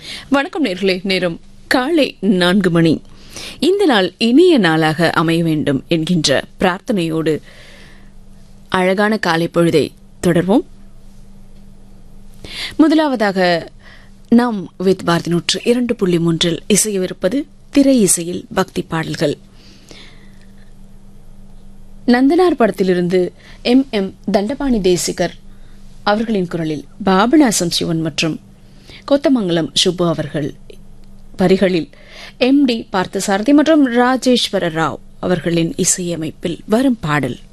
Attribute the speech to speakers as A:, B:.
A: வணக்கம் நேர்களே நேரம் காலை நான்கு மணி இந்த நாள் இனிய நாளாக அமைய வேண்டும் என்கின்ற பிரார்த்தனையோடு அழகான காலை பொழுதை தொடர்வோம் முதலாவதாக நாம் வித் பாரதி நூற்று இரண்டு புள்ளி மூன்றில் இசையவிருப்பது திரை இசையில் பக்தி பாடல்கள் நந்தனார் படத்திலிருந்து எம் எம் தண்டபாணி தேசிகர் அவர்களின் குரலில் பாபநாசம் சிவன் மற்றும் கொத்தமங்கலம் சுப்பு அவர்கள் வரிகளில் எம் டி பார்த்தசாரதி மற்றும் ராஜேஸ்வர ராவ் அவர்களின் இசையமைப்பில் வரும் பாடல்